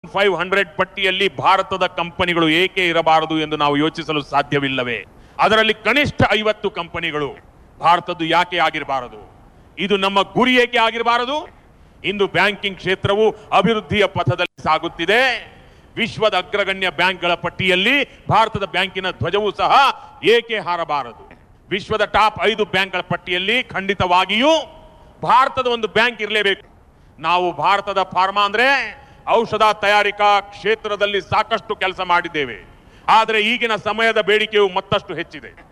five hundred ಪಟ್ಟಿಯಲ್ಲಿ ಭಾರತದ ಕಂಪನಿಗಳು ಏಕೆ ಇರಬಾರದು ಎಂದು ನಾವು ಯೋಚಿಸಲು ಸಾಧ್ಯವಿಲ್ಲವೇ ಅದರಲ್ಲಿ ಕನಿಷ್ಠ ಐವತ್ತು ಕಂಪನಿಗಳು ಭಾರತದ್ದು ಯಾಕೆ ಆಗಿರಬಾರದು ಇದು ನಮ್ಮ ಗುರಿ ಏಕೆ ಆಗಿರಬಾರದು ಇಂದು ಬ್ಯಾಂಕಿಂಗ್ ಕ್ಷೇತ್ರವು ಅಭಿವೃದ್ಧಿಯ ಪಥದಲ್ಲಿ ಸಾಗುತ್ತಿದೆ ವಿಶ್ವದ ಅಗ್ರಗಣ್ಯ ಬ್ಯಾಂಕ್ಗಳ ಪಟ್ಟಿಯಲ್ಲಿ ಭಾರತದ ಬ್ಯಾಂಕಿನ ಧ್ವಜವೂ ಸಹ ಏಕೆ ಹಾರಬಾರದು ವಿಶ್ವದ ಟಾಪ್ ಐದು ಬ್ಯಾಂಕ್ಗಳ ಪಟ್ಟಿಯಲ್ಲಿ ಖಂಡಿತವಾಗಿಯೂ ಭಾರತದ ಒಂದು ಬ್ಯಾಂಕ್ ಇರಲೇಬೇಕು ನಾವು ಭಾರತದ ಫಾರ್ಮಾ ಅಂದ್ರೆ ಔಷಧ ತಯಾರಿಕಾ ಕ್ಷೇತ್ರದಲ್ಲಿ ಸಾಕಷ್ಟು ಕೆಲಸ ಮಾಡಿದ್ದೇವೆ ಆದರೆ ಈಗಿನ ಸಮಯದ ಬೇಡಿಕೆಯು ಮತ್ತಷ್ಟು ಹೆಚ್ಚಿದೆ